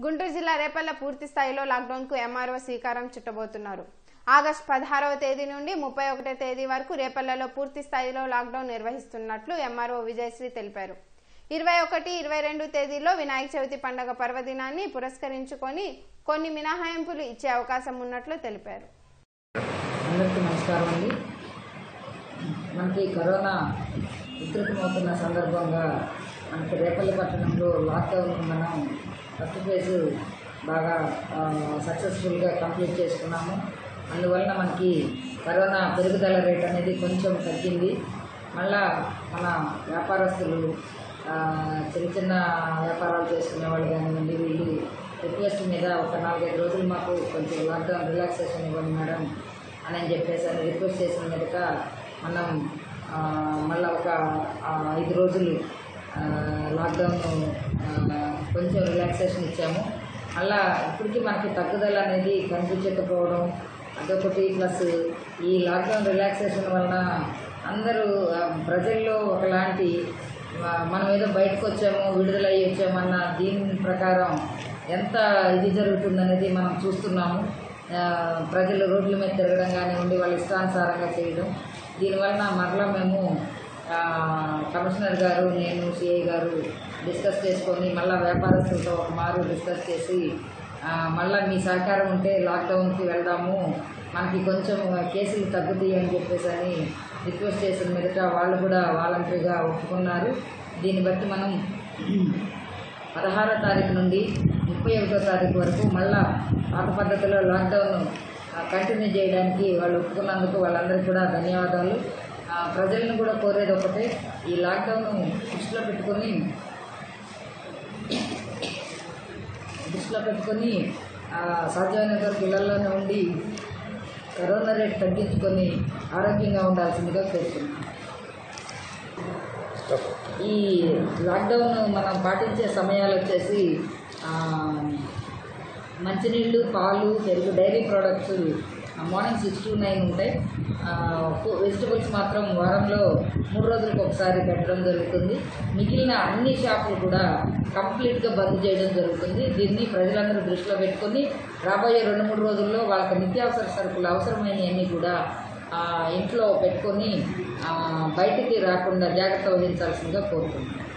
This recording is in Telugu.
గుంటూరు జిల్లా రేపల్ల పూర్తి స్థాయిలో లాక్డౌన్కు ఎంఆర్ఓ శ్రీకారం చుట్టబోతున్నారు ఆగస్టు పదహారవ తేదీ నుండి ముప్పై ఒకటో తేదీ వరకు రేపల్లలో పూర్తి స్థాయిలో లాక్డౌన్ నిర్వహిస్తున్నట్లు ఎంఆర్ఓ విజయశ్రీ తెలిపారు ఇరవై ఒకటి ఇరవై రెండు తేదీల్లో వినాయక చవితి పండుగ పర్వదినాన్ని పురస్కరించుకొని కొన్ని మినహాయింపులు ఇచ్చే అవకాశం ఉన్నట్లు తెలిపారు అందరికీ నమస్కారం అండి మనకి కరోనా ఉధృతమవుతున్న సందర్భంగా మనకి రేపల్లి పట్టణంలో లాక్డౌన్ మనం ఫస్ట్ ఫేజ్ బాగా సక్సెస్ఫుల్గా కంప్లీట్ చేసుకున్నాము అందువలన మనకి కరోనా పెరుగుదల రేట్ అనేది కొంచెం తగ్గింది మళ్ళా మన వ్యాపారస్తులు ఆ, చిన్న చిన్న వ్యాపారాలు చేసుకునే వాళ్ళు కానివ్వండి వీళ్ళు రిక్వెస్ట్ మీద ఒక నాలుగైదు రోజులు మాకు కొంచెం లాక్డౌన్ రిలాక్సేషన్ ఇవ్వండి మేడం అని అని చెప్పేసి అని రిక్వెస్ట్ చేసిన మీదట మనం ఆ, మళ్ళా ఒక ఆ, ఐదు రోజులు ఆ, లాక్డౌన్ ఆ, కొంచెం రిలాక్సేషన్ ఇచ్చాము మళ్ళా ఇప్పటికీ మనకి తగ్గుదల అనేది కనిపించకపోవడం అదొకటి ప్లస్ ఈ లాక్డౌన్ రిలాక్సేషన్ వలన అందరూ ఆ, ప్రజల్లో ఒకలాంటి మ- మనం ఏదో బయటకు వచ్చాము విడుదల అయ్యి వచ్చామన్న దీని ప్రకారం ఎంత ఇది జరుగుతుందనేది మనం చూస్తున్నాము ఆ, ప్రజలు రోడ్ల మీద తిరగడం కానివ్వండి వాళ్ళ ఇష్టానుసారంగా చేయడం దీనివలన మరలా మేము ఆ, కమిషనర్ గారు నేను సిఐ గారు డిస్కస్ చేసుకొని మళ్ళీ వ్యాపారస్తులతో ఒక మారు డిస్కస్ చేసి ఆ, మళ్ళా మీ సహకారం ఉంటే లాక్డౌన్కి వెళ్దాము మనకి కొంచెం కేసులు తగ్గుతాయి అని చెప్పేసి అని రిక్వెస్ట్ చేసిన మీదట వాళ్ళు కూడా వాలంటరీగా ఒప్పుకున్నారు దీన్ని బట్టి మనం పదహారో తారీఖు నుండి ముప్పై ఒకటో తారీఖు వరకు మళ్ళా పాత పద్ధతిలో లాక్డౌన్ ఆ, కంటిన్యూ చేయడానికి వాళ్ళు ఒప్పుకున్నందుకు వాళ్ళందరికీ కూడా ధన్యవాదాలు ఆ, ప్రజలను కూడా కోరేది ఒకటే ఈ లాక్డౌన్ దృష్టిలో పెట్టుకొని దృష్టిలో పెట్టుకొని ఆ, సాధ్యమైనంత వరకు ఇళ్లలోనే ఉండి కరోనా రేట్ తగ్గించుకొని ఆరోగ్యంగా ఉండాల్సిందిగా కోరుతున్నాను ఈ లాక్డౌన్ మనం పాటించే సమయాలు వచ్చేసి ఆ, మంచినీళ్ళు పాలు పెరుగు dairy products morning six to nine ఉంటాయి వెజిటబుల్స్ మాత్రం వారంలో మూడు రోజులకు ఒకసారి పెట్టడం జరుగుతుంది మిగిలిన అన్ని షాపులు కూడా కంప్లీట్గా బంద్ చేయడం జరుగుతుంది దీన్ని ప్రజలందరూ దృష్టిలో పెట్టుకొని రాబోయే రెండు మూడు రోజుల్లో వాళ్ళకి నిత్యావసర సరుకులు అవసరమైనవన్నీ కూడా ఆ, ఇంట్లో పెట్టుకొని ఆ, బయటికి రాకుండా జాగ్రత్త వహించాల్సిందిగా కోరుతున్నాను